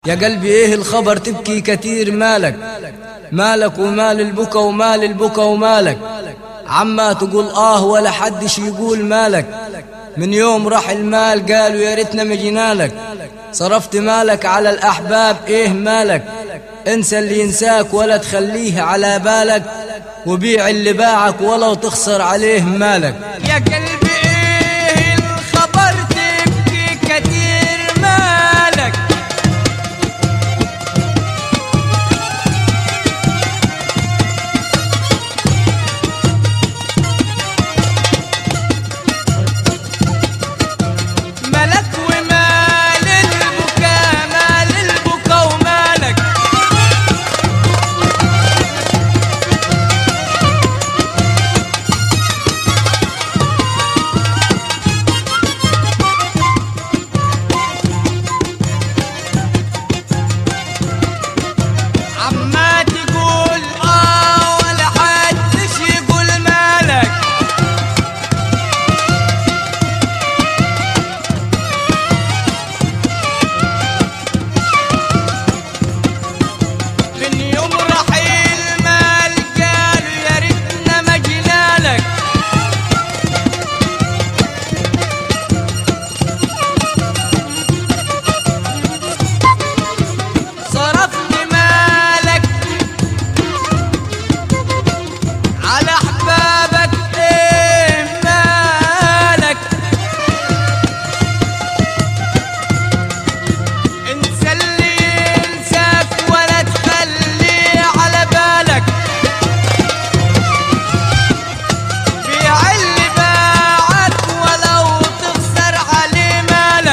يا قلبي ايه الخبر تبكي كتير مالك مالك ومال البكا ومال البكا ومالك عما تقول اه ولا حدش يقول مالك من يوم راح المال قالوا يا ريتنا مجينالك صرفت مالك على الأحباب إيه مالك انسى اللي ينساك ولا تخليه على بالك وبيع اللي باعك ولو تخسر عليه مالك يا قلبي